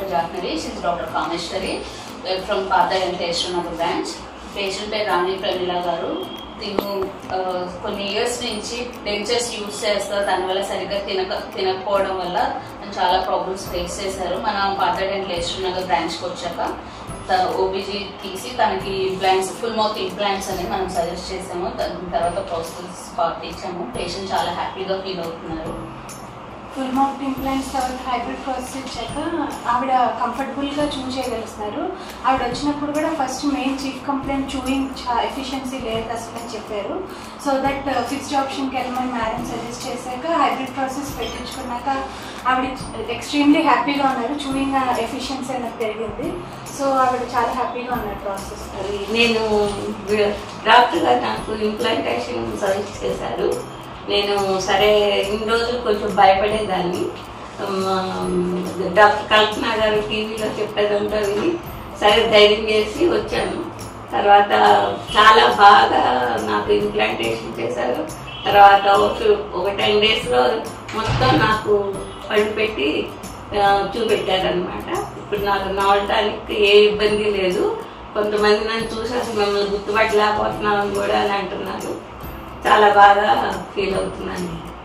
Jahnavi she's doctor Kameswari from పాత Venkateswara branch patient పేరు రాణి ప్రమీల గారు తిను ఆ, కొన్ని ఇయర్స్ నుంచి డెంచర్స్ యూజ్ చేస్తారు దానివల్ల సరిగ్గా తినక తినకపోవడం వల్ల తను చాలా ప్రాబ్లమ్స్ ఫేస్ చేశారు మన పాత వెంకటేశ్వర నగర్ బ్రాంచ్కి వచ్చాక ఓబీజీ తీసి తనకి ఇంప్లాంట్స్ ఫుల్ మౌత్ ఇంప్లాంట్స్ అని మనం సజెస్ట్ చేసాము దాని తర్వాత ప్రాసెస్ పార్ట్ ఇచ్చాము పేషెంట్ చాలా హ్యాపీగా ఫీల్ అవుతున్నారు ఫుల్ మౌత్ ఇంప్లాంట్స్ తర్వాత హైబ్రిడ్ ప్రాసెస్ ఇచ్చాక ఆవిడ కంఫర్టబుల్గా చూస్ చేయగలుగుతున్నారు ఆవిడ వచ్చినప్పుడు కూడా first main chief complaint chewing efficiency లేదు అసలు అని చెప్పారు సో దట్ ఫిక్స్డ్ ఆప్షన్కి వెళ్ళమని మేడం సజెస్ట్ చేశాక హైబ్రిడ్ ప్రాసెస్ పెట్టించుకున్నాక ఆవిడ ఎక్స్ట్రీమ్లీ హ్యాపీగా ఉన్నారు చూయింగ్ ఎఫిషియన్సీ అనేది పెరిగింది సో ఆవిడ చాలా హ్యాపీగా ఉన్నారు ప్రాసెస్ మరి నేను వి- డాక్టర్ గారు నాకు ఇంప్లాంటేషన్ సజెస్ట్ చేశారు నేను సరే ఇన్ని రోజులు కొంచెం భయపడేదాన్ని ఉమ్, డాక్టర్ కల్పన గారు టీవీలో చెప్పేదంతా విని సరే ధైర్యం చేసి వచ్చాను తర్వాత చాలా బాగా నాకు ఇంప్లాంటేషన్ చేశారు తర్వాత ఒక ఒక టెన్ డేస్లో మొత్తం నాకు పళ్ళు పెట్టి ఆ, చూపెట్టారనమాట ఇప్పుడు నాకు నవ్వడానికి ఏ ఇబ్బంది లేదు కొంతమంది నన్ను చూసి అసలు మిమ్మల్ని గుర్తుపట్టలేకపోతున్నామని కూడా అని అంటున్నారు చాలా బాగా ఫీల్ అవుతున్నాను